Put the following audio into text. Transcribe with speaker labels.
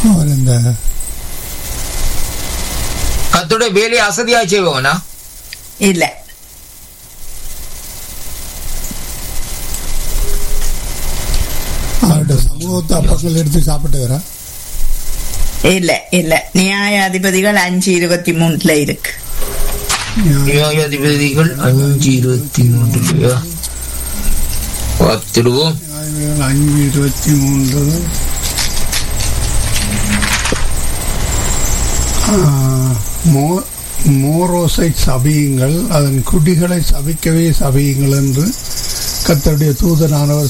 Speaker 1: அவர் இந்த
Speaker 2: கத்துடைய வேலையை அசதியா செய்வோம்னா
Speaker 3: இல்ல
Speaker 1: அவருடைய சமூகத்தை அப்பங்கள் எடுத்து சாப்பிட்டுக்கிறா
Speaker 3: இல்ல இல்ல நியாயாதிபதிகள் அஞ்சு இருபத்தி மூணுல இருக்கு
Speaker 2: நியாயாதிபதிகள் அஞ்சு இருபத்தி மூன்று பார்த்துடுவோம்
Speaker 1: நியாயங்கள் அஞ்சு இருபத்தி மூன்று ஆ, மோ- மோரோசை சபியுங்கள் அதன் குடிகளை சபிக்கவே சபியுங்கள் என்று கர்த்தருடைய தூதனானவர்